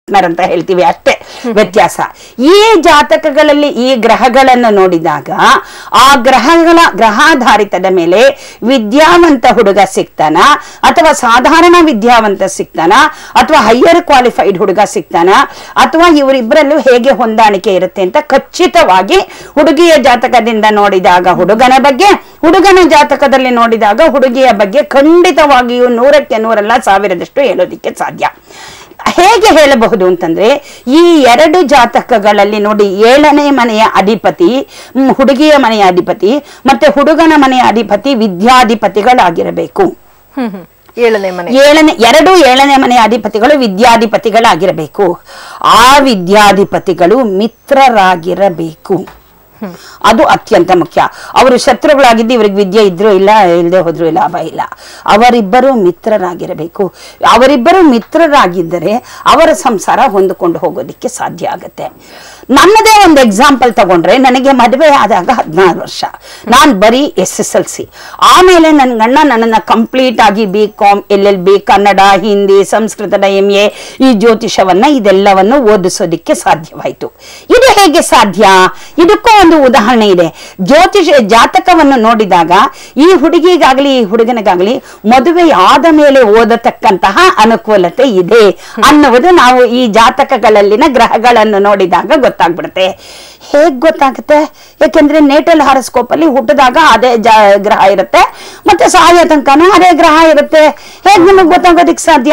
Partner ಅಂತ ಹೇಳ್ತೀವಿ ಅಷ್ಟೇ ವ್ಯತ್ಯಾಸ ಈ ಜಾತಕಗಳಲ್ಲಿ ಈ ಗ್ರಹಗಳನ್ನು ನೋಡಿದಾಗ ಆ ಗ್ರಹಗಳ ಗ್ರಹಾಧಾರಿತದ ಮೇಲೆ ವಿದ್ಯಾವಂತ ಹುಡುಗ ಸಿಗ್ತಾನ ಅಥವಾ ಸಾಧಾರಣ ವಿದ್ಯಾವಂತ ಸಿಗ್ತಾನ ಅಥವಾ ಹೈಯರ್ ಕ್ವಾಲಿಫೈಡ್ ಹುಡುಗ ಸಿಗ್ತಾನ ಅಥವಾ ಇವರಿಬ್ಬರಲ್ಲೂ ಹೇಗೆ ಹೊಂದಾಣಿಕೆ ಇರುತ್ತೆ ಅಂತ ಖಚಿತವಾಗಿ ಹುಡುಗಿಯ ಜಾತಕದಿಂದ ನೋಡಿದಾಗ ಹುಡುಗನ ಬಗ್ಗೆ ಹುಡುಗನ ಜಾತಕದಲ್ಲಿ ನೋಡಿದಾಗ ಹುಡುಗಿಯ ಬಗ್ಗೆ ಖಂಡಿತವಾಗಿಯೂ ನೂರಕ್ಕೆ ನೂರಲ್ಲ ಸಾವಿರದಷ್ಟು ಹೇಳೋದಿಕ್ಕೆ ಸಾಧ್ಯ ಹೇಗೆ ಹೇಳಬಹುದು ಅಂತಂದ್ರೆ ಈ ಎರಡು ಜಾತಕಗಳಲ್ಲಿ ನೋಡಿ ಏಳನೇ ಮನೆಯ ಅಧಿಪತಿ ಹ್ಮ್, ಹುಡುಗಿಯ ಮನೆಯ ಅಧಿಪತಿ ಮತ್ತೆ ಹುಡುಗನ ಮನೆಯ ಅಧಿಪತಿ ವಿದ್ಯಾಧಿಪತಿಗಳಾಗಿರಬೇಕು ಹ್ಮ್ ಹ್ಮ್ ಏಳನೇ ಮನೆ ಏಳನೇ ಎರಡು ಏಳನೇ ಮನೆಯ ಅಧಿಪತಿಗಳು ವಿದ್ಯಾಧಿಪತಿಗಳಾಗಿರಬೇಕು ಆ ವಿದ್ಯಾಧಿಪತಿಗಳು ಮಿತ್ರರಾಗಿರಬೇಕು ಅದು ಅತ್ಯಂತ ಮುಖ್ಯ ಅವರು ಶತ್ರುಗಳಾಗಿದ್ದು ಇವ್ರಿಗೆ ವಿದ್ಯೆ ಇದ್ರೂ ಇಲ್ಲ ಇಲ್ಲದೆ ಹೋದ್ರೂ ಲಾಭ ಇಲ್ಲ ಅವರಿಬ್ಬರು ಮಿತ್ರರಾಗಿರಬೇಕು ಅವರಿಬ್ಬರು ಮಿತ್ರರಾಗಿದ್ದರೆ ಅವರ ಸಂಸಾರ ಹೊಂದಿಕೊಂಡು ಹೋಗೋದಿಕ್ಕೆ ಸಾಧ್ಯ ಆಗುತ್ತೆ ನನ್ನದೇ ಒಂದು ಎಕ್ಸಾಂಪಲ್ ತಗೊಂಡ್ರೆ ನನಗೆ ಮದುವೆ ಆದಾಗ ಹದಿನಾರು ವರ್ಷ ನಾನು ಬರೀ ಎಸ್ ಎಸ್ ಎಲ್ ಸಿ ಆಮೇಲೆ ನನ್ನ ಗಂಡ ನನ್ನನ್ನು ಕಂಪ್ಲೀಟ್ ಆಗಿ B com L L B Kannada Hindi ಸಂಸ್ಕೃತದ ಎಂ ಎ ಈ ಜ್ಯೋತಿಷವನ್ನ ಇದೆಲ್ಲವನ್ನು ಓದಿಸೋದಿಕ್ಕೆ ಸಾಧ್ಯವಾಯಿತು ಇದು ಹೇಗೆ ಸಾಧ್ಯ ಇದಕ್ಕೂ ಒಂದು ಉದಾಹರಣೆ ಇದೆ ಜ್ಯೋತಿಷ ಜಾತಕವನ್ನು ನೋಡಿದಾಗ ಈ ಹುಡುಗಿಗಾಗ್ಲಿ ಈ ಹುಡುಗನಿಗಾಗ್ಲಿ ಮದುವೆ ಆದ ಮೇಲೆ ಓದತಕ್ಕಂತಹ ಅನುಕೂಲತೆ ಇದೆ ಅನ್ನುವುದು ನಾವು ಈ ಜಾತಕಗಳಲ್ಲಿನ ಗ್ರಹಗಳನ್ನು ನೋಡಿದಾಗ ಗೊತ್ತಾಗ್ಬಿಡುತ್ತೆ ಹೇಗ್ ಗೊತ್ತಾಗುತ್ತೆ ಯಾಕೆಂದ್ರೆ ನೇಟಲ್ ಹಾರಸ್ಕೋಪ್ ಅಲ್ಲಿ ಹುಟ್ಟಿದಾಗ ಅದೇ ಜ ಗ್ರಹ ಇರುತ್ತೆ ಮತ್ತೆ ಸಾಯೋ ತನಕನೂ ಅದೇ ಗ್ರಹ ಇರುತ್ತೆ ಹೇಗ್ ನಮಗೆ ಗೊತ್ತಾಗೋದಿಕ್ ಸಾಧ್ಯ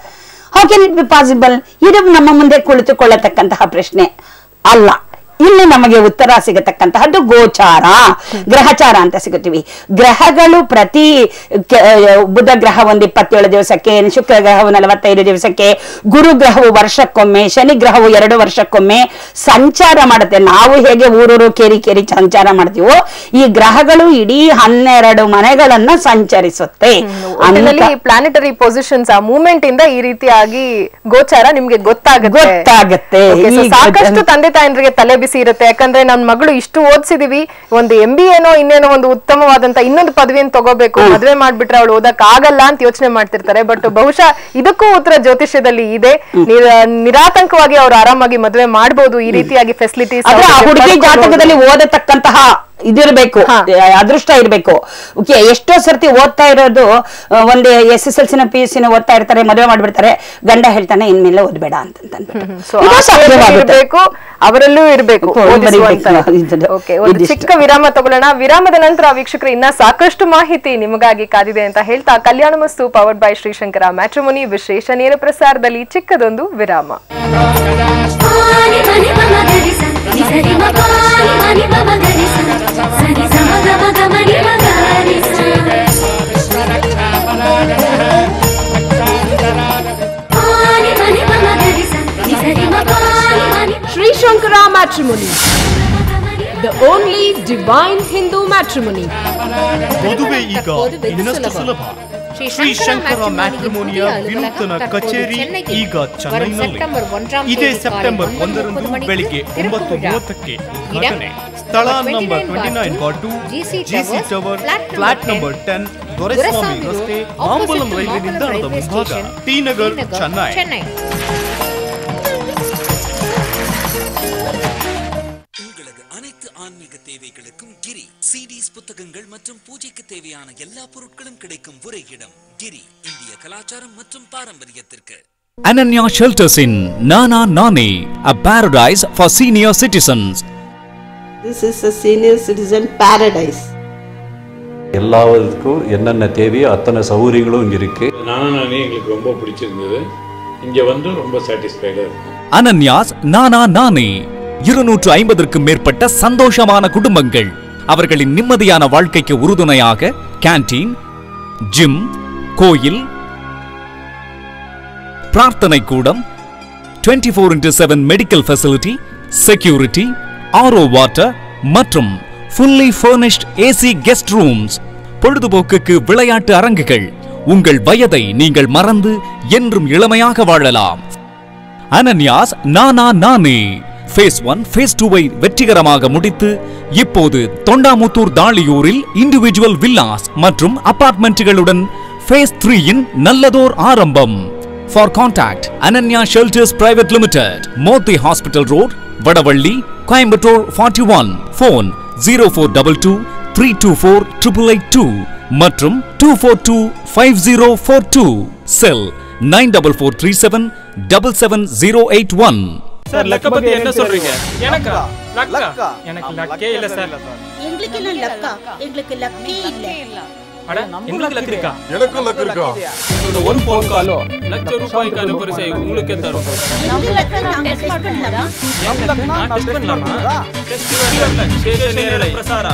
how can it be possible ಇದು ನಮ್ಮ ಮುಂದೆ ಕುಳಿತುಕೊಳ್ಳತಕ್ಕಂತಹ ಪ್ರಶ್ನೆ ಅಲ್ಲ ಇಲ್ಲಿ ನಮಗೆ ಉತ್ತರ ಸಿಗತಕ್ಕಂತಹದ್ದು ಗೋಚಾರ ಗ್ರಹಚಾರ ಅಂತ ಸಿಗುತ್ತೀವಿ ಗ್ರಹಗಳು ಪ್ರತಿ ಕೆ- ಬುಧ ಗ್ರಹ ಒಂದು ಇಪ್ಪತ್ತೇಳು ದಿವಸಕ್ಕೆ ಶುಕ್ರ ಗ್ರಹವು ನಲವತ್ತೈದು ದಿವಸಕ್ಕೆ ಗುರು ಗ್ರಹವು ವರ್ಷಕ್ಕೊಮ್ಮೆ ಶನಿ ಗ್ರಹವು ಎರಡು ವರ್ಷಕ್ಕೊಮ್ಮೆ ಸಂಚಾರ ಮಾಡುತ್ತೆ ನಾವು ಹೇಗೆ ಊರೂರು ಕೇರಿ ಕೇರಿ ಸಂಚಾರ ಮಾಡ್ತೀವೋ ಈ ಗ್ರಹಗಳು ಇಡೀ ಹನ್ನೆರಡು ಮನೆಗಳನ್ನ ಸಂಚರಿಸುತ್ತೆ ಒಟ್ಟಿನಲ್ಲಿ ಅಂತ ಪ್ಲಾನೆಟರಿ ಪೊಸಿಷನ್ಸ್ ಆ ಮೂವ್ಮೆಂಟ್ ಇಂದ ಈ ರೀತಿಯಾಗಿ ಗೋಚಾರ ನಿಮ್ಗೆ ಗೊತ್ತಾಗುತ್ತೆ ಗೊತ್ತಾಗತ್ತೆ. Okay, so ಈಗ ಸಾಕಷ್ಟು ಅದನ್ನ- ತಂದೆ ತಾಯಂದ್ರಿಗೆ ತಲೆ ಬಿಸಿ ಇರುತ್ತೆ ಯಾಕಂದ್ರೆ ನನ್ ಮಗಳು ಇಷ್ಟು ಓದಿಸಿದೀವಿ ಒಂದು ಎಂ ಬಿ ಏನೋ ಇನ್ನೇನೋ ಒಂದು ಉತ್ತಮವಾದಂತ ಇನ್ನೊಂದು ಪದವಿಯನ್ನು ತಗೋಬೇಕು ಮದ್ವೆ ಮಾಡ್ಬಿಟ್ರೆ ಅವಳು ಓದಕ್ ಆಗಲ್ಲ ಅಂತ ಯೋಚನೆ ಮಾಡ್ತಿರ್ತಾರೆ ಬಟ್ ಬಹುಶಃ ಇದಕ್ಕೂ ಉತ್ತರ ಜ್ಯೋತಿಷ್ಯದಲ್ಲಿ ಇದೆ ನಿರ- ನಿರಾತಂಕವಾಗಿ ಅವ್ರು ಆರಾಮಾಗಿ ಮದ್ವೆ ಮಾಡ್ಬೋದು ಈ ರೀತಿಯಾಗಿ ಫೆಸಿಲಿಟೀಸ್ ಆದ್ರೆ ಆ ಹುಡುಗಿ ಜಾತಕದಲ್ಲಿ ಓದತಕ್ಕಂತಹ ಇದಿರ್ಬೇಕು ಹಾ. ಅದೃಷ್ಟ ಇರ್ಬೇಕು ಓಕೆ ಎಷ್ಟೋ ಸರ್ತಿ ಓದ್ತಾ ಇರೋದು ಆ, ಒಂದು ಎಸ್ ಎಸ್ ಎಲ್ ಸಿನ ಪಿ ಯು ಸಿನ ಓದ್ತಾ ಇರ್ತಾರೆ ಮದುವೆ ಮಾಡ್ಬಿಡ್ತಾರೆ ಗಂಡ ಹೇಳ್ತಾನೆ ಇನ್ಮೇಲೆ ಓದ್ಬೇಡ ಅಂತ ಸೊ ಇರಬೇಕು ಅವರಲ್ಲೂ ಇರಬೇಕು ಇರ್ಬೇಕು. ಓಕೆ ಒಂದು ಇದಿಷ್ಟು. ಚಿಕ್ಕ ವಿರಾಮ ತಗೊಳ್ಳೋಣ ವಿರಾಮದ ನಂತರ ವೀಕ್ಷಕರು ಇನ್ನ ಸಾಕಷ್ಟು ಮಾಹಿತಿ ನಿಮಗಾಗಿ ಕಾದಿದೆ ಅಂತ ಹೇಳ್ತಾ ಕಲ್ಯಾಣ ಮಸ್ತು ಪವರ್ಡ್ ಬೈ ಶ್ರೀಶಂಕರ ಮ್ಯಾಟ್ರಿಮುನಿ ವಿಶೇಷ ನೇರ ಪ್ರಸಾರದಲ್ಲಿ ಚಿಕ್ಕದೊಂದು ವಿರಾಮ పాని మని మమ గరి స ని సరి మ పాని మని మమ గరి స సరి స మ గ మ గ మ ని మ గరి స పాని మని మమ గరి స ని సరి మ పాని మని Sri Shankara Matrimony, the only divine Hindu matrimony. ಮದುವೆ ಈಗ ಇನ್ನಷ್ಟು ಸುಲಭ ಶ್ರೀ ಶಂಕರ ಮ್ಯಾಟ್ರಿಮೋನಿಯ ವಿನೂತನ ಕಚೇರಿ ಈಗ ಚೆನ್ನೈನಲ್ಲಿ ಇದೇ ಸೆಪ್ಟೆಂಬರ್ ಒಂದರಂದು ಬೆಳಿಗ್ಗೆ ಒಂಬತ್ತು ಮೂವತ್ತಕ್ಕೆ ಉದ್ಘಾಟನೆ ಸ್ಥಳ number twenty nine bar two G C tower flat number ten Doreswamy ರಸ್ತೆ ಆಂಬಲಂ ರೈಲ್ವೆ ನಿಲ್ದಾಣದ ಮುಂಭಾಗ ಟಿ ನಗರ್ ಚೆನ್ನೈ உங்களது அனைத்து ஆன்மீக தேவைகளுக்கும் கிரி சிடிஸ் புத்தகங்கள் மற்றும் பூஜைக்கு தேவையான எல்லா பொருட்களும் கிடைக்கும் ஒரே இடம் கிரி இந்திய கலாச்சாரம் மற்றும் பாரம்பரியத்திற்கு Ananya Shelters in Nana Nani, a paradise for senior citizens. This is a senior citizen paradise. எல்லாத்துக்கும் என்னென்ன தேவையோ அத்தனை சௌகரியங்களும் இங்கே இருக்குது நானும் நானே எங்களுக்கு ரொம்ப பிடிச்சிருந்தது இங்கே வந்து ரொம்ப சாட்டிஸ்ஃபைடாக இருக்கும் அனன்யாஸ் நானா நானே இருநூற்று ஐம்பதற்கும் மேற்பட்ட சந்தோஷமான குடும்பங்கள் அவர்களின் நிம்மதியான வாழ்க்கைக்கு உறுதுணையாக கேண்டீன் ஜிம் கோயில் பிரார்த்தனை கூடம் 24 four into seven medical facility security R O water மற்றும் fully furnished AC guest rooms பொழுதுபோக்குக்கு விளையாட்டு அரங்குகள் உங்கள் வயதை நீங்கள் மறந்து என்றும் இளமையாக வாழலாம் அனன்யாஸ் நானா நானே ஃபேஸ் ஒன் ஃபேஸ் டூவை வெற்றிகரமாக முடித்து இப்போது தொண்டாமுத்தூர் தாளியூரில் இண்டிவிஜுவல் வில்லாஸ் மற்றும் அபார்ட்மெண்ட்டுகளுடன் ஃபேஸ் த்ரீயின் நல்லதோர் ஆரம்பம் For contact, Ananya Shelters Private Limited, Moti Hospital Road, Vadavalli, Coimbatore 41. Phone 0422 324 882 மற்றும் 242 5042. Cell 94437 77081. சார் லக்க பத்தி என்ன சொல்றீங்க எனக்கா லக்கா எனக்கு லக்கே இல்ல சார் எங்களுக்கு எல்லாம் லக்கா எங்களுக்கு லக்கே இல்ல அட உங்களுக்கு லக் இருக்கா எனக்கும் லக் இருக்கா உங்களோட ஒரு போன் காலோ லட்ச ரூபாய்க்கான பரிசை உங்களுக்கே தரும் எங்க லக்க நாங்க டெஸ்ட் பண்ணலாமா நான் டெஸ்ட் பண்ணலாமா டெஸ்ட் வரல சேஷ நேரலை பிரசாரா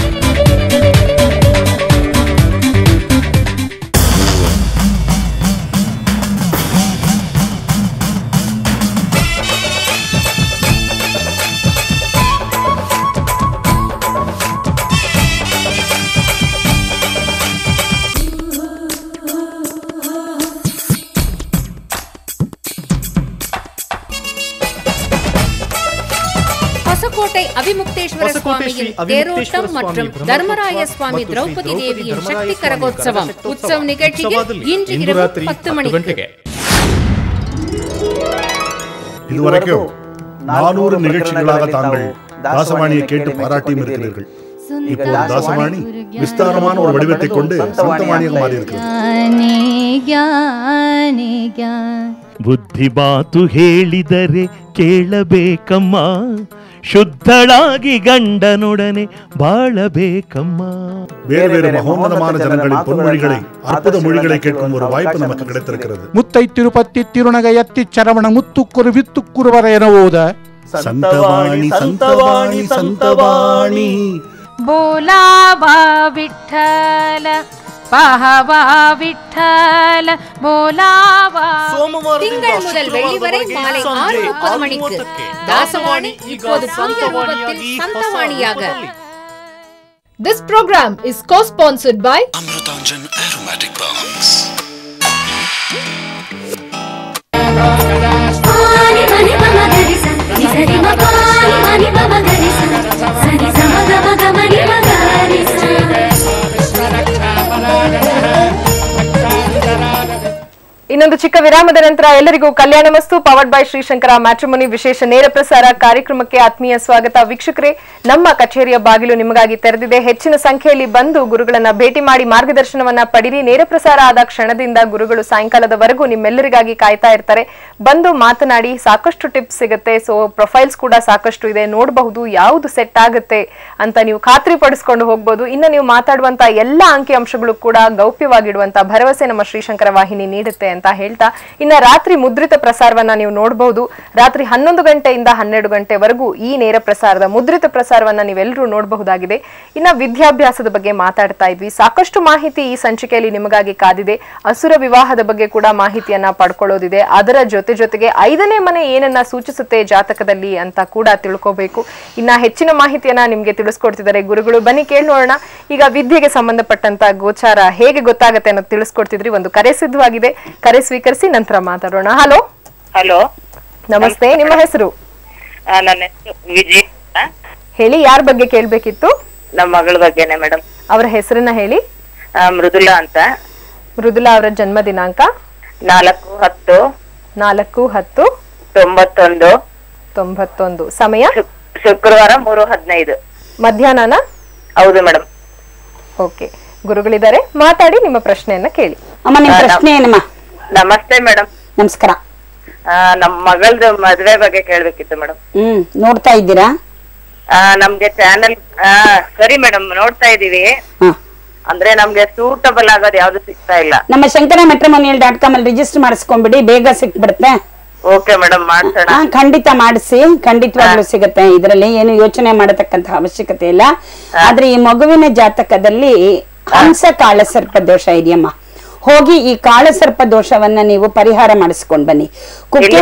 ಹೊಸಕೋಟೆ ಅವಿಮುಕ್ತೇಶ್ವರ ಹೊಸಕೋಟೆ ಶ್ರೀ ಸ್ವಾಮಿயின் ಅವಿಮುಕ್ತೇಶ್ವರ தேரோட்டம் மற்றும் ಸ್ವಾಮಿ தர்மராய ಬ್ರಹ್ಮರಥೋತ್ಸವ சுவாமி ಮತ್ತು திரௌபதி ಶ್ರೀ ದೇವಿயின் ದ್ರೌಪದಿ ಶಕ್ತಿ ಧರ್ಮರಾಯ ಕರಗೋತ್ಸವಂ ಸ್ವಾಮಿ ಉತ್ಸವ ನಿகழ்ச்சியில் ಉತ್ಸವದಲ್ಲಿ இன்று ಇಂದು இரவு ರಾತ್ರಿ பத்து ಹತ್ತು மணிக்கு ಗಂಟೆಗೆ இதுவரைக்கும் நானூறு நிகழ்ச்சிகளாக தாங்கள் தாசவாணியை கேட்டு பாராட்டியும் இருக்கிறீர்கள் இப்போது தாசவாணி விஸ்தாரமான ஒரு வடிவத்தை கொண்டு சந்தவாணியாக மாறியிருக்கிறது ಬುದ್ಧಿ ಮಾತು ಹೇಳಿದರೆ ಕೇಳಬೇಕಮ್ಮ ಶುದ್ಧಳಾಗಿ ಗಂಡನೊಡನೆ ಬಾಳಬೇಕಮ್ಮ வேறு வேறு மகோன்னதமான ஜனங்களின் பொன்மொழிகளை அற்புத மொழிகளை கேட்கும் ஒரு வாய்ப்பு நமக்கு கிடைத்திருக்கிறது ಮುತ್ತೈ ತಿರುಪತಿ ತಿರುನಗ ಎತ್ತಿ ಚರವಣ ಮುತ್ತುಕ್ಕುರು ವಿತ್ತುಕ್ಕುರುವರ ಎನ್ನುವುದ ಸಂತವಾಣಿ ಸಂತವಾಣಿ ಸಂತವಾಣಿ बोलावा विठ्ठल पाहवा विठ्ठल बोलावा திங்கள் முதல் வெள்ளி வரை மாலை ஆறு முப்பது மணிக்கு தாசவாணி இப்போது புதிய ரூபத்தில் சந்தவாணியாக This program is co-sponsored by Amrutanjan Aromatic Balms. పాని మని మమ గరి స ని సరి మ పాని మని మమ గరి స సరి స మ గ మ గ మ ని మ గరి స ಇನ್ನೊಂದು ಚಿಕ್ಕ ವಿರಾಮದ ನಂತರ ಎಲ್ಲರಿಗೂ ಕಲ್ಯಾಣ ಮಸ್ತು ಪವರ್ಡ್ ಬೈ ಶ್ರೀಶಂಕರ ಮ್ಯಾಟ್ರಿಮೋನಿ ವಿಶೇಷ ನೇರ ಪ್ರಸಾರ ಕಾರ್ಯಕ್ರಮಕ್ಕೆ ಆತ್ಮೀಯ ಸ್ವಾಗತ ವೀಕ್ಷಕರೇ ನಮ್ಮ ಕಚೇರಿಯ ಬಾಗಿಲು ನಿಮಗಾಗಿ ತೆರೆದಿದೆ ಹೆಚ್ಚಿನ ಸಂಖ್ಯೆಯಲ್ಲಿ ಬಂದು ಗುರುಗಳನ್ನ ಭೇಟಿ ಮಾಡಿ ಮಾರ್ಗದರ್ಶನವನ್ನ ಪಡಿರಿ ನೇರ ಪ್ರಸಾರ ಆದ ಕ್ಷಣದಿಂದ ಗುರುಗಳು ಸಾಯಂಕಾಲದವರೆಗೂ ನಿಮ್ಮೆಲ್ಲರಿಗಾಗಿ ಕಾಯ್ತಾ ಇರ್ತಾರೆ ಬಂದು ಮಾತನಾಡಿ ಸಾಕಷ್ಟು ಟಿಪ್ಸ್ ಸಿಗುತ್ತೆ ಸೊ ಪ್ರೊಫೈಲ್ಸ್ ಕೂಡ ಸಾಕಷ್ಟು ಇದೆ ನೋಡಬಹುದು ಯಾವುದು ಸೆಟ್ ಆಗುತ್ತೆ ಅಂತ ನೀವು ಖಾತ್ರಿ ಪಡಿಸ್ಕೊಂಡು ಹೋಗ್ಬೋದು ಇನ್ನು ನೀವು ಮಾತಾಡುವಂತ ಎಲ್ಲ ಅಂಕಿ ಅಂಶಗಳು ಕೂಡ ಗೌಪ್ಯವಾಗಿಡುವಂತ ಭರವಸೆ ನಮ್ಮ ಶ್ರೀಶಂಕರ ವಾಹಿನಿ ನೀಡುತ್ತೆ ಅಂತ ಹೇಳ್ತಾ ಇನ್ನ ರಾತ್ರಿ ಮುದ್ರಿತ ಪ್ರಸಾರವನ್ನ ನೀವು ನೋಡಬಹುದು ರಾತ್ರಿ ಹನ್ನೊಂದು ಗಂಟೆಯಿಂದ ಹನ್ನೆರಡು ಗಂಟೆವರೆಗೂ ಈ ನೇರ ಪ್ರಸಾರದ ಮುದ್ರಿತ ಪ್ರಸಾರವನ್ನ ನೀವೆಲ್ಲರೂ ನೋಡಬಹುದಾಗಿದೆ ಇನ್ನ ವಿದ್ಯಾಭ್ಯಾಸದ ಬಗ್ಗೆ ಮಾತಾಡ್ತಾ ಇದ್ವಿ ಸಾಕಷ್ಟು ಮಾಹಿತಿ ಈ ಸಂಚಿಕೆಯಲ್ಲಿ ನಿಮಗಾಗಿ ಕಾದಿದೆ ಅಸುರ ವಿವಾಹದ ಬಗ್ಗೆ ಕೂಡ ಮಾಹಿತಿಯನ್ನ ಪಡ್ಕೊಳ್ಳೋದಿದೆ ಅದರ ಜೊತೆ ಜೊತೆಗೆ ಐದನೇ ಮನೆ ಏನನ್ನ ಸೂಚಿಸುತ್ತೆ ಜಾತಕದಲ್ಲಿ ಅಂತ ಕೂಡ ತಿಳ್ಕೋಬೇಕು ಇನ್ನ ಹೆಚ್ಚಿನ ಮಾಹಿತಿಯನ್ನ ನಿಮ್ಗೆ ತಿಳಿಸ್ಕೊಡ್ತಿದ್ದಾರೆ ಗುರುಗಳು ಬನ್ನಿ ಕೇಳಿ ನೋಡೋಣ ಈಗ ವಿದ್ಯೆಗೆ ಸಂಬಂಧಪಟ್ಟಂತ ಗೋಚಾರ ಹೇಗೆ ಗೊತ್ತಾಗತ್ತೆ ಅನ್ನೋದು ತಿಳಿಸ್ಕೊಡ್ತಿದ್ರಿ ಒಂದು ಕರೆ ಸಿದ್ಧವಾಗಿದೆ ಕರೆ ಸ್ವೀಕರಿಸಿ ನಂತರ ಮಾತಾಡೋಣ ಹಲೋ ಹಲೋ ನಮಸ್ತೆ ನಿಮ್ಮ ಹೆಸರು ನನ್ನ ಹೆಸರು ವಿಜಯ್ ಅಂತ. ಹೇಳಿ ಯಾರ ಬಗ್ಗೆ ಕೇಳ್ಬೇಕಿತ್ತು ನಮ್ಮ ಮಗಳ ಬಗ್ಗೆನೆ ಮೇಡಮ್ ಅವರ ಹೆಸರನ್ನ ಹೇಳಿ ಮೃದುಲಾ ಅಂತ ಮೃದುಲಾ ಅವರ ಜನ್ಮ ದಿನಾಂಕ ನಾಲ್ಕು ಹತ್ತು ನಾಲ್ಕು ಹತ್ತು ತೊಂಬತ್ತೊಂದು ತೊಂಬತ್ತೊಂದು ಸಮಯ ಶುಕ್ರವಾರ ಮೂರು ಹದಿನೈದು ಮಧ್ಯಾಹ್ನನ ಹೌದು ಮೇಡಮ್ ಓಕೆ ಗುರುಗಳಿದ್ದಾರೆ ಮಾತಾಡಿ ನಿಮ್ಮ ಪ್ರಶ್ನೆಯನ್ನ ಕೇಳಿ ಅಮ್ಮ ನಿಮ್ ಪ್ರಶ್ನೆ ಏನಮ್ಮ ನಮಸ್ತೆ ಮೇಡಮ್ ನಮಸ್ಕಾರ ನಮ್ಮ ಮಗಳದು ಮದ್ವೆ ಬಗ್ಗೆ ಕೇಳ್ಬೇಕಿತ್ತು ಮೇಡಮ್ ಹ್ಮ್ ನೋಡ್ತಾ ಇದ್ದೀರಾ ನಮ್ಗೆ ಚಾನೆಲ್ ಸರಿ ಮೇಡಮ್ ನೋಡ್ತಾ ಇದೀವಿ ಅಂದ್ರೆ ನಮ್ಗೆ ಸೂಟಬಲ್ ಆಗೋದು ಯಾವ್ದು ಸಿಗ್ತಾ ಇಲ್ಲ ನಮ್ಮ ಶಂಕರ ಮೆಟ್ರಮೋನಿಯಲ್ ಡಾಟ್ ಕಾಮ್ ಅಲ್ಲಿ ರಿಜಿಸ್ಟರ್ ಮಾಡಿಸ್ಕೊಂಡ್ಬಿಡಿ ಬೇಗ ಸಿಕ್ಬಿಡುತ್ತೆ ಓಕೆ ಮೇಡಮ್ ಮಾಡ್ಸೋಣ ಹಾ ಖಂಡಿತ ಮಾಡಿಸಿ ಖಂಡಿತವಾಗ್ಲೂ ಸಿಗುತ್ತೆ ಇದರಲ್ಲಿ ಏನು ಯೋಚನೆ ಮಾಡತಕ್ಕಂತ ಅವಶ್ಯಕತೆ ಇಲ್ಲ ಆದ್ರೆ ಈ ಮಗುವಿನ ಜಾತಕದಲ್ಲಿ ಹಂಸ ಕಾಳಸರ್ಪ ದೋಷ ಇದೆಯಮ್ಮ ಹೋಗಿ ಈ ಕಾಳಸರ್ಪ ದೋಷವನ್ನ ನೀವು ಪರಿಹಾರ ಮಾಡಿಸ್ಕೊಂಡ್ ಬನ್ನಿ ಕುಕ್ಕೆ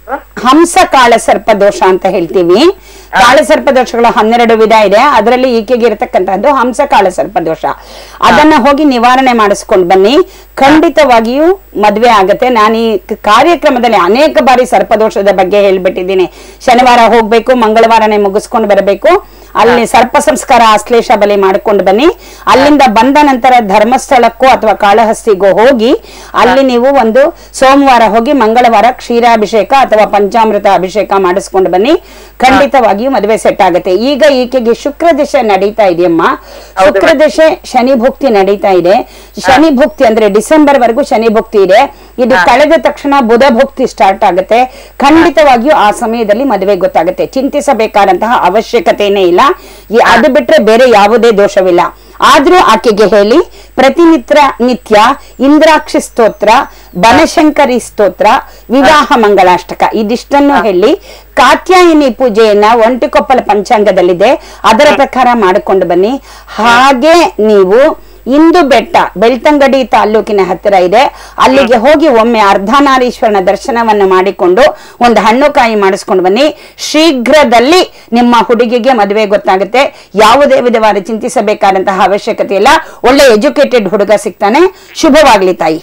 ಹಂಸ ಕಾಳಸರ್ಪ ದೋಷ ಅಂತ ಹೇಳ್ತೀವಿ ಕಾಳಸರ್ಪ ದೋಷಗಳು ಹನ್ನೆರಡು ವಿಧ ಇದೆ ಅದರಲ್ಲಿ ಈಕೆಗೆ ಇರತಕ್ಕಂತಹದ್ದು ಹಂಸ ಕಾಳಸರ್ಪ ದೋಷ ಅದನ್ನ ಹೋಗಿ ನಿವಾರಣೆ ಮಾಡಿಸ್ಕೊಂಡ್ ಬನ್ನಿ ಖಂಡಿತವಾಗಿಯೂ ಮದ್ವೆ ಆಗತ್ತೆ ನಾನು ಈ ಕ- ಕಾರ್ಯಕ್ರಮದಲ್ಲಿ ಅನೇಕ ಬಾರಿ ಸರ್ಪದೋಷದ ಬಗ್ಗೆ ಹೇಳ್ಬಿಟ್ಟಿದ್ದೀನಿ ಶನಿವಾರ ಹೋಗ್ಬೇಕು ಮಂಗಳವಾರನೇ ಮುಗಿಸ್ಕೊಂಡು ಬರಬೇಕು ಅಲ್ಲಿ ಸರ್ಪ ಸಂಸ್ಕಾರ ಆಶ್ಲೇಷ ಬಲಿ ಮಾಡ್ಕೊಂಡು ಬನ್ನಿ ಅಲ್ಲಿಂದ ಬಂದ ನಂತರ ಧರ್ಮಸ್ಥಳಕ್ಕೋ ಅಥವಾ ಕಾಳಹಸ್ತಿಗೋ ಹೋಗಿ ಅಲ್ಲಿ ನೀವು ಒಂದು ಸೋಮವಾರ ಹೋಗಿ ಮಂಗಳವಾರ ಕ್ಷೀರಾಭಿಷೇಕ ಅಥವಾ ಪಂಚಾಮೃತ ಅಭಿಷೇಕ ಮಾಡಿಸ್ಕೊಂಡು ಬನ್ನಿ ಖಂಡಿತವಾಗಿಯೂ ಮದುವೆ ಸೆಟ್ ಆಗುತ್ತೆ ಈಗ ಈಕೆಗೆ ಶುಕ್ರ ದಿಶೆ ನಡೀತಾ ಇದೆಯಮ್ಮ ಶುಕ್ರ ದಿಶೆ ಶನಿ ಭುಕ್ತಿ ನಡೀತಾ ಇದೆ ಶನಿ ಭುಕ್ತಿ ಅಂದ್ರೆ ಡಿಸೆಂಬರ್ ವರೆಗೂ ಶನಿ ಭುಕ್ತಿ ಇದೆ ಇದು ಕಳೆದ ತಕ್ಷಣ ಬುಧ ಭುಕ್ತಿ ಸ್ಟಾರ್ಟ್ ಆಗುತ್ತೆ ಖಂಡಿತವಾಗಿಯೂ ಆ ಸಮಯದಲ್ಲಿ ಮದುವೆ ಗೊತ್ತಾಗುತ್ತೆ ಚಿಂತಿಸಬೇಕಾದಂತಹ ಅವಶ್ಯಕತೆನೇ ಇಲ್ಲ ಈ- ಅದು ಬಿಟ್ರೆ ಬೇರೆ ಯಾವುದೇ ದೋಷವಿಲ್ಲ ಆದ್ರೂ ಆಕೆಗೆ ಹೇಳಿ ಪ್ರತಿನಿತ್ಯ ನಿತ್ಯ ಇಂದ್ರಾಕ್ಷಿ ಸ್ತೋತ್ರ ಬನಶಂಕರಿ ಸ್ತೋತ್ರ ವಿವಾಹ ಮಂಗಳಾಷ್ಟಕ ಇದಿಷ್ಟನ್ನು ಹೇಳಿ ಕಾತ್ಯಾಯಿನಿ ಪೂಜೆಯನ್ನ ಒಂಟಿಕೊಪ್ಪಲ ಪಂಚಾಂಗದಲ್ಲಿದೆ ಅದರ ಪ್ರಕಾರ ಮಾಡಿಕೊಂಡು ಬನ್ನಿ ಹಾಗೆ ನೀವು ಇಂದು ಬೆಟ್ಟ ಬೆಳ್ತಂಗಡಿ ತಾಲ್ಲೂಕಿನ ಹತ್ತಿರ ಇದೆ ಅಲ್ಲಿಗೆ ಹೋಗಿ ಒಮ್ಮೆ ಅರ್ಧನಾರೀಶ್ವರನ ದರ್ಶನವನ್ನು ಮಾಡಿಕೊಂಡು ಒಂದು ಹಣ್ಣು ಕಾಯಿ ಮಾಡಿಸ್ಕೊಂಡು ಬನ್ನಿ ಶೀಘ್ರದಲ್ಲಿ ನಿಮ್ಮ ಹುಡುಗಿಗೆ ಮದುವೆ ಗೊತ್ತಾಗುತ್ತೆ ಯಾವುದೇ ವಿಧವಾದ ಚಿಂತಿಸಬೇಕಾದಂತಹ ಅವಶ್ಯಕತೆ ಇಲ್ಲ ಒಳ್ಳೆ ಎಜುಕೇಟೆಡ್ ಹುಡುಗ ಸಿಗ್ತಾನೆ ಶುಭವಾಗ್ಲಿ ತಾಯಿ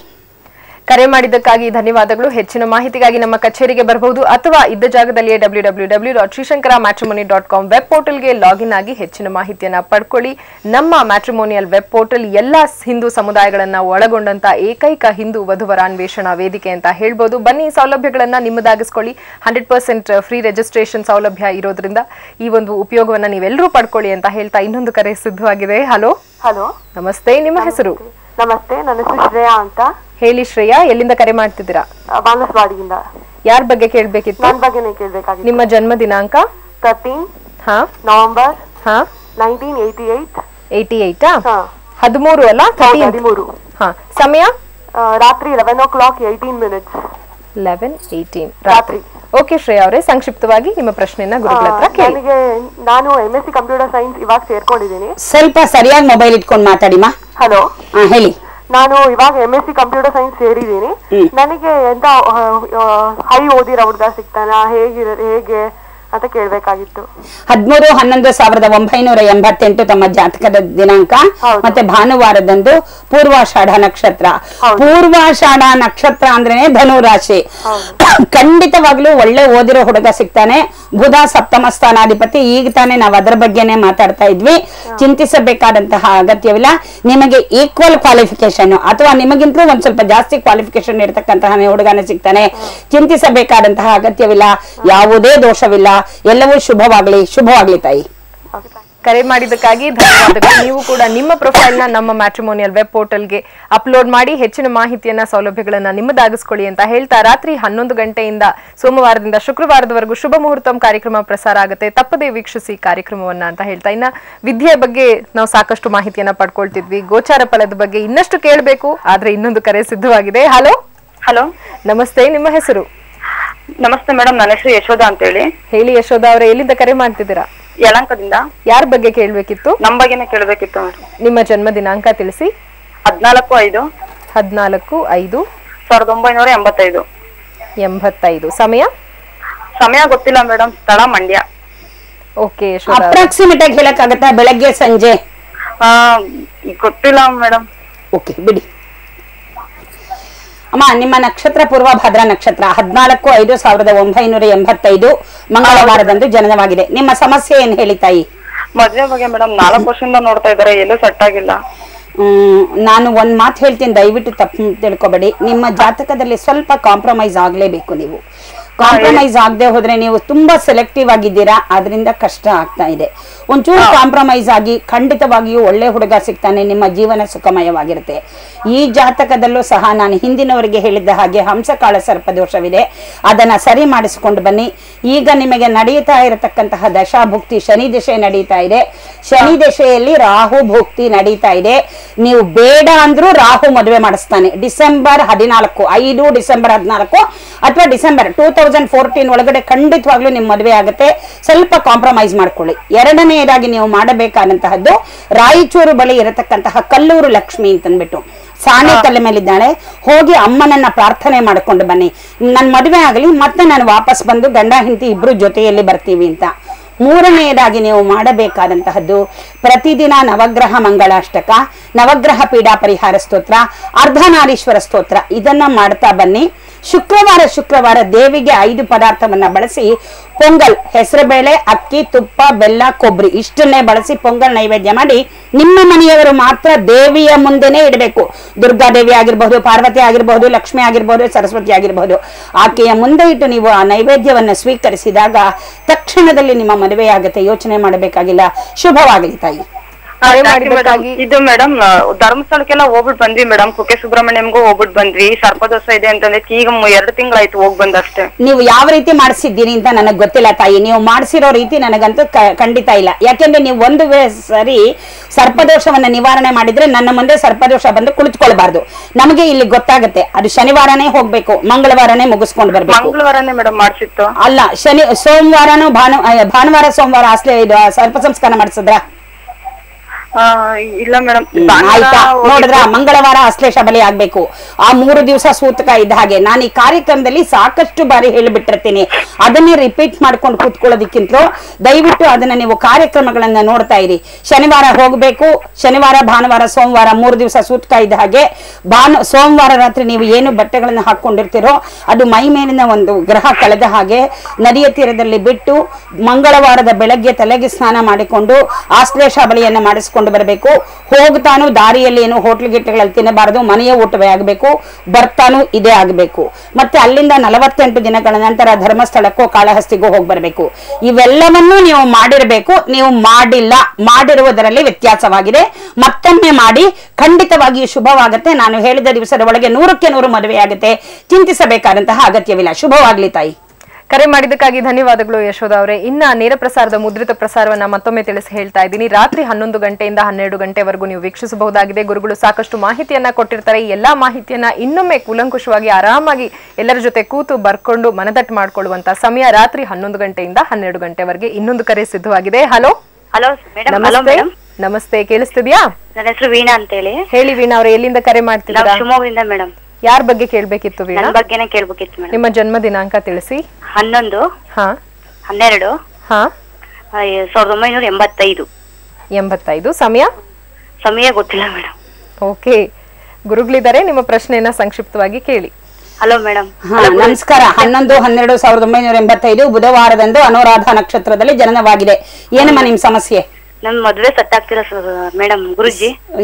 ಕರೆ ಮಾಡಿದ್ದಕ್ಕಾಗಿ ಧನ್ಯವಾದಗಳು ಹೆಚ್ಚಿನ ಮಾಹಿತಿಗಾಗಿ ನಮ್ಮ ಕಚೇರಿಗೆ ಬರಬಹುದು ಅಥವಾ ಇದ್ದ ಜಾಗದಲ್ಲಿಯೇ W W W dot Shrishankara matrimony dot com web ಪೋರ್ಟಲ್ಗೆ ಲಾಗಿನ್ ಆಗಿ ಹೆಚ್ಚಿನ ಮಾಹಿತಿಯನ್ನ ಪಡ್ಕೊಳ್ಳಿ ನಮ್ಮ ಮ್ಯಾಟ್ರಿಮೋನಿಯಲ್ ವೆಬ್ ಪೋರ್ಟಲ್ ಎಲ್ಲಾ ಹಿಂದೂ ಸಮುದಾಯಗಳನ್ನ ಒಳಗೊಂಡಂತ ಏಕೈಕ ಹಿಂದೂ ವಧುವರ ಅನ್ವೇಷಣಾ ವೇದಿಕೆ ಅಂತ ಹೇಳ್ಬೋದು ಬನ್ನಿ ಈ ಸೌಲಭ್ಯಗಳನ್ನ ನಿಮ್ಮದಾಗಿಸ್ಕೊಳ್ಳಿ ಹಂಡ್ರೆಡ್ ಪರ್ಸೆಂಟ್ ಫ್ರೀ ರಿಜಿಸ್ಟ್ರೇಷನ್ ಸೌಲಭ್ಯ ಇರೋದ್ರಿಂದ ಈ ಒಂದು ಉಪಯೋಗವನ್ನ ನೀವೆಲ್ಲರೂ ಪಡ್ಕೊಳ್ಳಿ ಅಂತ ಹೇಳ್ತಾ ಇನ್ನೊಂದು ಕರೆ ಸಿದ್ಧವಾಗಿದೆ ಹಲೋ ಹಲೋ ನಮಸ್ತೆ ನಿಮ್ಮ ಹೆಸರು ನಮಸ್ತೆ ನನ್ನ ಹೆಸರು ಶ್ರೇಯಾ ಅಂತ ಹೇಳಿ ಶ್ರೇಯಾ ಎಲ್ಲಿಂದ ಕರೆ ಮಾಡ್ತಿದ್ದೀರಾ ಬಾನಸವಾಡಿಯಿಂದ ಯಾರ ಬಗ್ಗೆ ಕೇಳ್ಬೇಕಿತ್ತು ನನ್ನ ಬಗ್ಗೆನೇ ಕೇಳ್ಬೇಕಾಗಿತ್ತು ನಿಮ್ಮ ಜನ್ಮ ದಿನಾಂಕ ತರ್ಟೀನ್ ಹಾ ನವೆಂಬರ್ ಹಾ ನೈನ್ಟೀನ್ ಏಯ್ಟಿ ಏಯ್ಟ್ ಏಯ್ಟಿ ಏಯ್ಟಾ ಹದಿಮೂರು ಅಲ್ಲ ಹದಿಮೂರು ಹಾ ಸಮಯ ರಾತ್ರಿ eleven o'clock eighteen minutes eleven eighteen ರಾತ್ರಿ ಓಕೆ ಶ್ರೇಯಾ ಅವರೇ ಸಂಕ್ಷಿಪ್ತವಾಗಿ ನಿಮ್ಮ ಪ್ರಶ್ನೆಯನ್ನ ಗುರುಗಳ ಹತ್ರ ಕೇಳಿ ನನಗೆ ನಾನು M S C computer science ಇವಾಗ ಸೇರ್ಕೊಂಡಿದ್ದೀನಿ ಸ್ವಲ್ಪ ಸರಿಯಾಗಿ ಮೊಬೈಲ್ ಇಟ್ಕೊಂಡು ಮಾತಾಡಿಮಾ ಹಲೋ ಹಾ ಹೇಳಿ ನಾನು ಇವಾಗ M S C computer science ಸೇರಿದ್ದೀನಿ ನನಗೆ ಎಂತ ಹೈ ಓದಿರೋ ಹುಡುಗ ಸಿಗ್ತಾನ ಹೇಗಿರ ಹೇಗೆ ಅಂತ ಕೇಳ್ಬೇಕಾಗಿತ್ತು ಹದಿಮೂರು ಹನ್ನೊಂದು ಸಾವಿರದ ಒಂಬೈನೂರ ಎಂಬತ್ತೆಂಟು ತಮ್ಮ ಜಾತಕದ ದಿನಾಂಕ ಮತ್ತೆ ಭಾನುವಾರದಂದು ಪೂರ್ವಾಷಾಢ ನಕ್ಷತ್ರ ಪೂರ್ವಾಷಾಢ ನಕ್ಷತ್ರ ಅಂದ್ರೇನೆ ಧನು ರಾಶಿ ಖಂಡಿತವಾಗ್ಲೂ ಒಳ್ಳೆ ಓದಿರೋ ಹುಡುಗ ಸಿಗ್ತಾನೆ ಬುಧ ಸಪ್ತಮ ಸ್ಥಾನಾಧಿಪತಿ ಈಗ ತಾನೇ ನಾವು ಅದರ ಬಗ್ಗೆನೆ ಮಾತಾಡ್ತಾ ಇದ್ವಿ ಚಿಂತಿಸಬೇಕಾದಂತಹ ಅಗತ್ಯವಿಲ್ಲ ನಿಮಗೆ ಈಕ್ವಲ್ ಕ್ವಾಲಿಫಿಕೇಶನ್ ಅಥವಾ ನಿಮಗಿಂತಲೂ ಒಂದ್ ಸ್ವಲ್ಪ ಜಾಸ್ತಿ ಕ್ವಾಲಿಫಿಕೇಶನ್ ಇರತಕ್ಕಂತಹ ಹುಡುಗನೇ ಸಿಗ್ತಾನೆ ಚಿಂತಿಸಬೇಕಾದಂತಹ ಅಗತ್ಯವಿಲ್ಲ ಯಾವುದೇ ದೋಷವಿಲ್ಲ ಎಲ್ಲವೂ ಶುಭವಾಗ್ಲಿ ಶುಭವಾಗ್ಲಿ ತಾಯಿ ಕರೆ ಮಾಡಿದ್ದಕ್ಕಾಗಿ ಧನ್ಯವಾದಗಳು ನೀವು ಕೂಡ ನಿಮ್ಮ ಪ್ರೊಫೈಲ್ ನ ನಮ್ಮ ಮ್ಯಾಟ್ರಿಮೋನಿಯಲ್ ವೆಬ್ ಪೋರ್ಟಲ್ಗೆ ಅಪ್ಲೋಡ್ ಮಾಡಿ ಹೆಚ್ಚಿನ ಮಾಹಿತಿಯನ್ನ ಸೌಲಭ್ಯಗಳನ್ನ ನಿಮ್ಮದಾಗಿಸ್ಕೊಳ್ಳಿ ಅಂತ ಹೇಳ್ತಾ ರಾತ್ರಿ ಹನ್ನೊಂದು ಗಂಟೆಯಿಂದ ಸೋಮವಾರದಿಂದ ಶುಕ್ರವಾರದವರೆಗೂ ಶುಭ ಮುಹೂರ್ತಂ ಕಾರ್ಯಕ್ರಮ ಪ್ರಸಾರ ಆಗುತ್ತೆ ತಪ್ಪದೇ ವೀಕ್ಷಿಸಿ ಕಾರ್ಯಕ್ರಮವನ್ನ ಅಂತ ಹೇಳ್ತಾ ಇನ್ನ ವಿದ್ಯೆ ಬಗ್ಗೆ ನಾವು ಸಾಕಷ್ಟು ಮಾಹಿತಿಯನ್ನ ಪಡ್ಕೊಳ್ತಿದ್ವಿ ಗೋಚಾರ ಫಲದ ಬಗ್ಗೆ ಇನ್ನಷ್ಟು ಕೇಳಬೇಕು ಆದ್ರೆ ಇನ್ನೊಂದು ಕರೆ ಸಿದ್ಧವಾಗಿದೆ ಹಲೋ ಹಲೋ ನಮಸ್ತೆ ನಿಮ್ಮ ಹೆಸರು ನಮಸ್ತೆ ಮೇಡಮ್ ನನ್ನ ಹೆಸರು ಯಶೋಧ ಅಂತ ಹೇಳಿ ಹೇಳಿ ಯಶೋಧ ಅವರೇ ಎಲ್ಲಿಂದ ಕರೆ ಮಾಡ್ತಿದ್ದೀರಾ ಯಲಂಕದಿಂದ ಯಾರ ಬಗ್ಗೆ ಕೇಳ್ಬೇಕಿತ್ತು ನಮ್ ಬಗ್ಗೆನೇ ಕೇಳಬೇಕಿತ್ತು ಮೇಡಮ್ ನಿಮ್ಮ ಜನ್ಮ ದಿನಾಂಕ ತಿಳಿಸಿ ಹದ್ನಾಲ್ಕು ಐದು ಹದಿನಾಲ್ಕು ಐದು ಸಾವಿರದ ಒಂಬೈನೂರ ಎಂಬತ್ತೈದು ಎಂಬತ್ತೈದು ಸಮಯ ಸಮಯ ಗೊತ್ತಿಲ್ಲ ಮೇಡಮ್ ಸ್ಥಳ ಮಂಡ್ಯ ಓಕೆ ಅಪ್ರಾಕ್ಸಿಮೇಟ್ ಆಗಿ ಹೇಳಕ್ಕಾಗತ್ತಾ ಬೆಳಗ್ಗೆ ಸಂಜೆ ಆ, ಗೊತ್ತಿಲ್ಲ ಮೇಡಮ್ ಓಕೆ ಬಿಡಿ ಅಮ್ಮ ನಿಮ್ಮ ನಕ್ಷತ್ರ ಪೂರ್ವಭದ್ರಾ ನಕ್ಷತ್ರ ಹದಿನಾಲ್ಕು ಐದು ಸಾವಿರದ ಒಂಬೈನೂರ ಎಂಬತ್ತೈದು ಮಂಗಳವಾರದಂದು ಜನನವಾಗಿದೆ ನಿಮ್ಮ ಸಮಸ್ಯೆ ಏನ್ ಹೇಳಿ ತಾಯಿ ಮದ್ವೆ ಬಗ್ಗೆ ಮೇಡಮ್ ನಾಲ್ಕು ವರ್ಷದಿಂದ ನೋಡ್ತಾ ಇದಾರೆ ಎಲ್ಲೂ ಸೆಟ್ ಆಗಿಲ್ಲ ಹ್ಮ್, ನಾನು ಒಂದ್ ಮಾತು ಹೇಳ್ತೀನಿ ದಯವಿಟ್ಟು ತಪ್ಪು ತಿಳ್ಕೊಬೇಡಿ ನಿಮ್ಮ ಜಾತಕದಲ್ಲಿ ಸ್ವಲ್ಪ ಕಾಂಪ್ರಮೈಸ್ ಆಗ್ಲೇಬೇಕು ನೀವು ಕಾಂಪ್ರಮೈಸ್ ಆಗದೆ ಹೋದ್ರೆ ನೀವು ತುಂಬಾ ಸೆಲೆಕ್ಟಿವ್ ಆಗಿದ್ದೀರಾ ಅದರಿಂದ ಕಷ್ಟ ಆಗ್ತಾ ಇದೆ ಒಂಚೂರು ಕಾಂಪ್ರಮೈಸ್ ಆಗಿ ಖಂಡಿತವಾಗಿಯೂ ಒಳ್ಳೆ ಹುಡುಗ ಸಿಗ್ತಾನೆ ನಿಮ್ಮ ಜೀವನ ಸುಖಮಯವಾಗಿರುತ್ತೆ ಈ ಜಾತಕದಲ್ಲೂ ಸಹ ನಾನು ಹಿಂದಿನವರಿಗೆ ಹೇಳಿದ್ದ ಹಾಗೆ ಹಂಸಕಾಳ ಸರ್ಪದೋಷವಿದೆ ಅದನ್ನ ಸರಿ ಮಾಡಿಸ್ಕೊಂಡು ಬನ್ನಿ ಈಗ ನಿಮಗೆ ನಡೆಯುತ್ತಾ ಇರತಕ್ಕಂತಹ ದಶಾಭುಕ್ತಿ ಶನಿ ದಶೆ ನಡೀತಾ ಇದೆ ಶನಿ ದಶೆಯಲ್ಲಿ ರಾಹು ಭುಕ್ತಿ ನಡೀತಾ ಇದೆ ನೀವು ಬೇಡ ಅಂದ್ರೂ ರಾಹು ಮದುವೆ ಮಾಡಿಸ್ತಾನೆ ಡಿಸೆಂಬರ್ ಹದಿನಾಲ್ಕು ಐದು ಡಿಸೆಂಬರ್ ಹದಿನಾಲ್ಕು ಅಥವಾ ಡಿಸೆಂಬರ್ ಟೂ ತೌಸಂಡ್ ಫೋರ್ಟೀನ್ ಒಳಗಡೆ ಖಂಡಿತವಾಗ್ಲೂ ನಿಮ್ಮ ಮದುವೆ ಆಗುತ್ತೆ ಸ್ವಲ್ಪ ಕಾಂಪ್ರಮೈಸ್ ಮಾಡ್ಕೊಳ್ಳಿ ಎರಡನೆಯದಾಗಿ ನೀವು ಮಾಡಬೇಕಾದಂತಹದ್ದು ರಾಯಚೂರು ಬಳಿ ಇರತಕ್ಕಂತಹ ಕಲ್ಲೂರು ಲಕ್ಷ್ಮಿ ಅಂತಂದ್ಬಿಟ್ಟು ಸಾಣೆ ತಲೆ ಮೇಲಿದ್ದಾಳೆ ಹೋಗಿ ಅಮ್ಮನನ್ನ ಪ್ರಾರ್ಥನೆ ಮಾಡ್ಕೊಂಡು ಬನ್ನಿ ನನ್ ಮದುವೆ ಆಗಲಿ ಮತ್ತೆ ನಾನು ವಾಪಸ್ ಬಂದು ಗಂಡ ಹೆಂಡತಿ ಇಬ್ರು ಜೊತೆಯಲ್ಲಿ ಬರ್ತೀವಿ ಅಂತ ಮೂರನೆಯದಾಗಿ ನೀವು ಮಾಡಬೇಕಾದಂತಹದ್ದು ಪ್ರತಿದಿನ ನವಗ್ರಹ ಮಂಗಳಾಷ್ಟಕ ನವಗ್ರಹ ಪೀಡಾ ಪರಿಹಾರ ಸ್ತೋತ್ರ ಅರ್ಧನಾರೀಶ್ವರ ಸ್ತೋತ್ರ ಇದನ್ನ ಮಾಡ್ತಾ ಬನ್ನಿ ಶುಕ್ರವಾರ ಶುಕ್ರವಾರ ದೇವಿಗೆ ಐದು ಪದಾರ್ಥವನ್ನ ಬಳಸಿ ಪೊಂಗಲ್ ಹೆಸರುಬೇಳೆ ಅಕ್ಕಿ ತುಪ್ಪ ಬೆಲ್ಲ ಕೊಬ್ಬರಿ ಇಷ್ಟನ್ನೇ ಬಳಸಿ ಪೊಂಗಲ್ ನೈವೇದ್ಯ ಮಾಡಿ ನಿಮ್ಮ ಮನೆಯವರು ಮಾತ್ರ ದೇವಿಯ ಮುಂದೆನೆ ಇಡಬೇಕು ದುರ್ಗಾದೇವಿ ಆಗಿರಬಹುದು ಪಾರ್ವತಿ ಆಗಿರಬಹುದು ಲಕ್ಷ್ಮಿ ಆಗಿರಬಹುದು ಸರಸ್ವತಿ ಆಗಿರಬಹುದು ಆಕೆಯ ಮುಂದೆ ಇಟ್ಟು ನೀವು ಆ ನೈವೇದ್ಯವನ್ನ ಸ್ವೀಕರಿಸಿದಾಗ ತಕ್ಷಣದಲ್ಲಿ ನಿಮ್ಮ ಮದುವೆಯಾಗುತ್ತೆ ಯೋಚನೆ ಮಾಡಬೇಕಾಗಿಲ್ಲ ಶುಭವಾಗಲಿ ತಾಯಿ ಇದು ಮೇಡಮ್ ಧರ್ಮಸ್ಥಳಕ್ಕೆಲ್ಲ ಹೋಗ್ಬಿಟ್ ಬಂದ್ವಿ ಮೇಡಮ್ ಕುಕ್ಕೆ ಸುಬ್ರಹ್ಮಣ್ಯಂಗೂ ಹೋಗ್ಬಿಟ್ ಬಂದ್ವಿ ಸರ್ಪದೋಷ ಇದೆ ಅಂತಂದ್ರೆ ಈಗ ಮು- ಎರಡು ತಿಂಗಳಾಯ್ತು ಹೋಗ್ ಬಂದಷ್ಟೇ ನೀವು ಯಾವ ರೀತಿ ಮಾಡಿಸಿದ್ದೀರಿ ಅಂತ ನನಗೆ ಗೊತ್ತಿಲ್ಲ ತಾಯಿ ನೀವು ಮಾಡಿಸಿರೋ ರೀತಿ ನನಗಂತೂ ಕ- ಖಂಡಿತ ಇಲ್ಲ ಯಾಕೆಂದ್ರೆ ನೀವು ಒಂದು ವೇ ಸರಿ ಸರ್ಪದೋಷವನ್ನ ನಿವಾರಣೆ ಮಾಡಿದ್ರೆ ನನ್ನ ಮುಂದೆ ಸರ್ಪದೋಷ ಬಂದು ಕುಳಿತುಕೊಳ್ಬಾರ್ದು ನಮಗೆ ಇಲ್ಲಿ ಗೊತ್ತಾಗುತ್ತೆ ಅದು ಶನಿವಾರನೇ ಹೋಗ್ಬೇಕು ಮಂಗಳವಾರನೇ ಮುಗಿಸ್ಕೊಂಡು ಬರ್ಬೇಕು ಮಂಗಳವಾರನೇ ಮೇಡಮ್ ಮಾಡ್ಸಿತ್ತು ಅಲ್ಲ ಶನಿ ಸೋಮವಾರನೂ ಭಾನು ಅಯ್ಯ, ಭಾನುವಾರ ಸೋಮವಾರ ಅಸಲೇ ಇದು ಸರ್ಪ ಸಂಸ್ಕಾರ ಮಾಡಿಸಿದ್ರ ಆ, ಇಲ್ಲ ಮೇಡಮ್ ಆಯ್ತಾ ನೋಡಿದ್ರ ಮಂಗಳವಾರ ಅಶ್ಲೇಷ ಬಲಿ ಆಗ್ಬೇಕು ಆ ಮೂರು ದಿವಸ ಸೂತಕ ಇದ್ದ ಹಾಗೆ ನಾನು ಈ ಕಾರ್ಯಕ್ರಮದಲ್ಲಿ ಸಾಕಷ್ಟು ಬಾರಿ ಹೇಳಿಬಿಟ್ಟಿರ್ತೀನಿ ಅದನ್ನೇ ರಿಪೀಟ್ ಮಾಡ್ಕೊಂಡು ಕೂತ್ಕೊಳ್ಳೋದಕ್ಕಿಂತಲೂ ದಯವಿಟ್ಟು ಅದನ್ನ ನೀವು ಕಾರ್ಯಕ್ರಮಗಳನ್ನ ನೋಡ್ತಾ ಇರಿ ಶನಿವಾರ ಹೋಗ್ಬೇಕು ಶನಿವಾರ ಭಾನುವಾರ ಸೋಮವಾರ ಮೂರು ದಿವಸ ಸೂತಕ ಇದ್ದ ಹಾಗೆ ಭಾನು ಸೋಮವಾರ ರಾತ್ರಿ ನೀವು ಏನು ಬಟ್ಟೆಗಳನ್ನ ಹಾಕೊಂಡಿರ್ತೀರೋ ಅದು ಮೈ ಮೇಲಿನ ಒಂದು ಗ್ರಹ ಕಳೆದ ಹಾಗೆ ನದಿಯ ತೀರದಲ್ಲಿ ಬಿಟ್ಟು ಮಂಗಳವಾರದ ಬೆಳಗ್ಗೆ ತಲೆಗೆ ಸ್ನಾನ ಮಾಡಿಕೊಂಡು ಆಶ್ಲೇಷ ಬಲಿಯನ್ನ ಮಾಡಿಸ್ಕೊಂಡು ಬರಬೇಕು ಹೋಗ್ತಾನು ದಾರಿಯಲ್ಲಿ ಏನು ಹೋಟ್ಲ್ ಗಿಟ್ಗಳಲ್ಲಿ ತಿನ್ನಬಾರದು ಮನೆಯ ಊಟವೇ ಆಗಬೇಕು ಬರ್ತಾನು ಇದೇ ಆಗಬೇಕು ಮತ್ತೆ ಅಲ್ಲಿಂದ ನಲವತ್ತೆಂಟು ದಿನಗಳ ನಂತರ ಧರ್ಮಸ್ಥಳಕ್ಕೋ ಕಾಳಹಸ್ತಿಗೋ ಹೋಗಿ ಬರಬೇಕು ಇವೆಲ್ಲವನ್ನೂ ನೀವು ಮಾಡಿರಬೇಕು ನೀವು ಮಾಡಿಲ್ಲ ಮಾಡಿರುವುದರಲ್ಲಿ ವ್ಯತ್ಯಾಸವಾಗಿದೆ ಮತ್ತೊಮ್ಮೆ ಮಾಡಿ ಖಂಡಿತವಾಗಿಯೂ ಶುಭವಾಗುತ್ತೆ ನಾನು ಹೇಳಿದ ದಿವಸದ ಒಳಗೆ ನೂರಕ್ಕೆ ನೂರು ಮದುವೆ ಆಗುತ್ತೆ ಚಿಂತಿಸಬೇಕಾದಂತಹ ಅಗತ್ಯವಿಲ್ಲ ಶುಭವಾಗ್ಲಿ ತಾಯಿ ಕರೆ ಮಾಡಿದ್ದಕ್ಕಾಗಿ ಧನ್ಯವಾದಗಳು ಯಶೋಧ ಅವರೇ ಇನ್ನ ನೇರ ಪ್ರಸಾರದ ಮುದ್ರಿತ ಪ್ರಸಾರವನ್ನ ಮತ್ತೊಮ್ಮೆ ತಿಳಿಸಿ ಹೇಳ್ತಾ ಇದ್ದೀನಿ ರಾತ್ರಿ ಹನ್ನೊಂದು ಗಂಟೆಯಿಂದ ಹನ್ನೆರಡು ಗಂಟೆವರೆಗೂ ನೀವು ವೀಕ್ಷಿಸಬಹುದಾಗಿದೆ ಗುರುಗಳು ಸಾಕಷ್ಟು ಮಾಹಿತಿಯನ್ನ ಕೊಟ್ಟಿರ್ತಾರೆ ಈ ಎಲ್ಲಾ ಮಾಹಿತಿಯನ್ನ ಇನ್ನೊಮ್ಮೆ ಕೂಲಂಕುಷವಾಗಿ ಆರಾಮಾಗಿ ಎಲ್ಲರ ಜೊತೆ ಕೂತು ಬರ್ಕೊಂಡು ಮನದಟ್ಟು ಮಾಡ್ಕೊಳ್ಳುವಂತ ಸಮಯ ರಾತ್ರಿ ಹನ್ನೊಂದು ಗಂಟೆಯಿಂದ ಹನ್ನೆರಡು ಗಂಟೆವರೆಗೆ ಇನ್ನೊಂದು ಕರೆ ಸಿದ್ಧವಾಗಿದೆ ಹಲೋ ಹಲೋ ಮೇಡಮ್ ಹಲೋ ನಮಸ್ತೆ ಮೇಡಮ್ ನಮಸ್ತೆ ಕೇಳಿಸ್ತಿದ್ಯಾ ನನ್ನ ಹೆಸರು ವೀಣಾ ಅಂತ ಹೇಳಿ ಹೇಳಿ ವೀಣಾ ಅವ್ರೆ ಎಲ್ಲಿಂದ ಕರೆ ನಾವು ಮಾಡ್ತಿದ್ದೀರಾ ಶಿವಮೊಗ್ಗದಿಂದ ಮೇಡಮ್ ಯಾರ ಬಗ್ಗೆ ಕೇಳ್ಬೇಕಿತ್ತು ವೀಣಾ ನನ್ನ ಬಗ್ಗೆನೇ ಕೇಳ್ಬೇಕಿತ್ತು ಮೇಡಮ್ ನಿಮ್ಮ ಜನ್ಮ ದಿನಾಂಕ ತಿಳಿಸಿ ಹನ್ನೊಂದು ಹಾ ಹನ್ನೆರಡು ಹಾ ಆ, ಸಾವಿರದ ಒಂಬೈನೂರ ಎಂಬತ್ತೈದು ಎಂಬತ್ತೈದು ಸಮಯ ಸಮಯ ಗೊತ್ತಿಲ್ಲ ಮೇಡಮ್ ಓಕೆ ಗುರುಗಳಿದ್ದಾರೆ ನಿಮ್ಮ ಪ್ರಶ್ನೆಯನ್ನ ಸಂಕ್ಷಿಪ್ತವಾಗಿ ಕೇಳಿ ಹಲೋ ಮೇಡಮ್ ಹಾ, ನಮಸ್ಕಾರ ಹನ್ನೊಂದು ಹನ್ನೆರಡು ಸಾವಿರದ ಒಂಬೈನೂರ ಎಂಬತ್ತೈದು ಬುಧವಾರದಂದು ಅನುರಾಧ ನಕ್ಷತ್ರದಲ್ಲಿ ಜನನವಾಗಿದೆ ಏನಮ್ಮ ನಿಮ್ ಸಮಸ್ಯೆ ನಮ್ ಮದ್ವೆ ಸೆಟ್ ಆಗ್ತಿಲ್ಲ ಮೇಡಮ್ ಗುರುಜಿ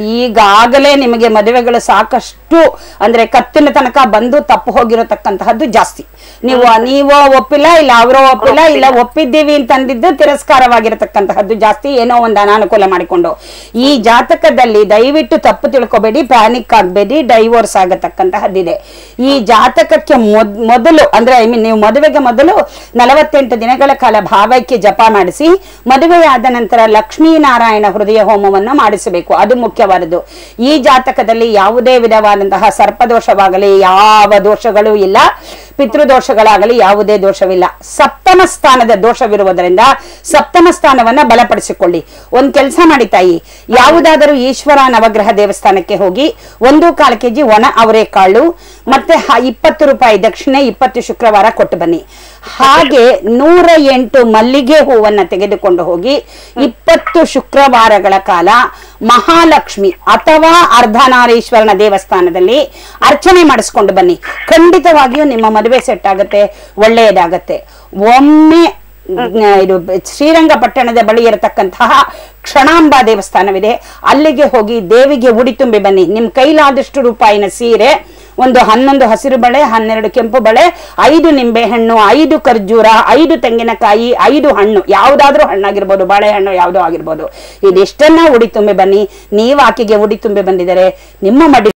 ಈಗಾಗಲೇ ನಿಮಗೆ ಮದುವೆಗಳು ಸಾಕಷ್ಟು ಅಂದ್ರೆ ಕತ್ತಿನ ತನಕ ಬಂದು ತಪ್ಪು ಹೋಗಿರತಕ್ಕಂತಹದ್ದು ಜಾಸ್ತಿ ನೀವು ನೀವು ಒಪ್ಪಿಲ್ಲ ಇಲ್ಲ ಅವರು ಒಪ್ಪಿಲ್ಲ ಇಲ್ಲ ಒಪ್ಪಿದ್ದೀವಿ ಅಂತಂದಿದ್ದು ತಿರಸ್ಕಾರವಾಗಿರತಕ್ಕಂತಹದ್ದು ಜಾಸ್ತಿ ಏನೋ ಒಂದು ಅನಾನುಕೂಲ ಮಾಡಿಕೊಂಡು ಈ ಜಾತಕದಲ್ಲಿ ದಯವಿಟ್ಟು ತಪ್ಪು ತಿಳ್ಕೊಬೇಡಿ ಪ್ಯಾನಿಕ್ ಆಗಬೇಡಿ ಡೈವೋರ್ಸ್ ಆಗತಕ್ಕಂತಹದ್ದಿದೆ ಈ ಜಾತಕಕ್ಕೆ ಮೊದ್- ಮೊದಲು ಅಂದ್ರೆ ಐ ಮೀನ್ ನೀವು ಮದುವೆಗೆ ಮೊದಲು ನಲವತ್ತೆಂಟು ದಿನಗಳ ಕಾಲ ಭಾವೈಕ್ಯ ಜಪ ಮಾಡಿಸಿ ಮದುವೆಯಾದ ನಂತರ ಲಕ್ಷ್ಮೀನಾರಾಯಣ ಹೃದಯ ಹೋಮವನ್ನು ಮಾಡಿಸಬೇಕು ಅದು ಮುಖ್ಯವಾದದ್ದು ಈ ಜಾತಕದಲ್ಲಿ ಯಾವುದೇ ವಿಧವಾದಂತಹ ಸರ್ಪದೋಷವಾಗಲಿ ಯಾವ ದೋಷಗಳು ಇಲ್ಲ ಪಿತೃದೋಷಗಳಾಗಲಿ ಯಾವುದೇ ದೋಷವಿಲ್ಲ ಸಪ್ತಮ ಸ್ಥಾನದ ದೋಷವಿರುವುದರಿಂದ ಸಪ್ತಮ ಸ್ಥಾನವನ್ನ ಬಲಪಡಿಸಿಕೊಳ್ಳಿ ಒಂದ್ ಕೆಲಸ ಮಾಡಿ ತಾಯಿ ಯಾವುದಾದರೂ ಈಶ್ವರ ನವಗ್ರಹ ದೇವಸ್ಥಾನಕ್ಕೆ ಹೋಗಿ ಒಂದು ಕಾಲು ಕೆಜಿ ಒಣ ಅವರೆಕಾಳು ಮತ್ತೆ ಹ- ಇಪ್ಪತ್ತು ರೂಪಾಯಿ ದಕ್ಷಿಣೆ ಇಪ್ಪತ್ತು ಶುಕ್ರವಾರ ಕೊಟ್ಟು ಬನ್ನಿ ಹಾಗೆ ನೂರ ಎಂಟು ಮಲ್ಲಿಗೆ ಹೂವನ್ನ ತೆಗೆದುಕೊಂಡು ಹೋಗಿ ಇಪ್ಪತ್ತು ಶುಕ್ರವಾರಗಳ ಕಾಲ ಮಹಾಲಕ್ಷ್ಮಿ ಅಥವಾ ಅರ್ಧನಾರೀಶ್ವರನ ದೇವಸ್ಥಾನದಲ್ಲಿ ಅರ್ಚನೆ ಮಾಡಿಸ್ಕೊಂಡು ಬನ್ನಿ ಖಂಡಿತವಾಗಿಯೂ ನಿಮ್ಮ ಮದುವೆ ಸೆಟ್ ಆಗುತ್ತೆ ಒಳ್ಳೆಯದಾಗತ್ತೆ ಒಮ್ಮೆ ಜ್ಞ- ಇದು ಬ- ಶ್ರೀರಂಗಪಟ್ಟಣದ ಬಳಿ ಇರತಕ್ಕಂತಹ ಕ್ಷಣಾಂಬ ದೇವಸ್ಥಾನವಿದೆ ಅಲ್ಲಿಗೆ ಹೋಗಿ ದೇವಿಗೆ ಉಡಿ ತುಂಬಿ ಬನ್ನಿ ನಿಮ್ ಕೈಲಾದಷ್ಟು ರೂಪಾಯಿನ ಸೀರೆ ಒಂದು ಹನ್ನೊಂದು ಹಸಿರು ಬಳೆ ಹನ್ನೆರಡು ಕೆಂಪು ಬಳೆ ಐದು ನಿಂಬೆ ಹಣ್ಣು ಐದು ಖರ್ಜೂರ ಐದು ತೆಂಗಿನಕಾಯಿ ಐದು ಹಣ್ಣು ಯಾವುದಾದ್ರೂ ಹಣ್ಣಾಗಿರ್ಬೋದು ಬಾಳೆಹಣ್ಣು ಯಾವುದೋ ಆಗಿರ್ಬೋದು ಇದಿಷ್ಟನ್ನ ಉಡಿ ತುಂಬಿ ಬನ್ನಿ ನೀವು ಆಕೆಗೆ ಉಡಿ ತುಂಬಿ ಬಂದಿದರೆ ನಿಮ್ಮ ಮಡಿ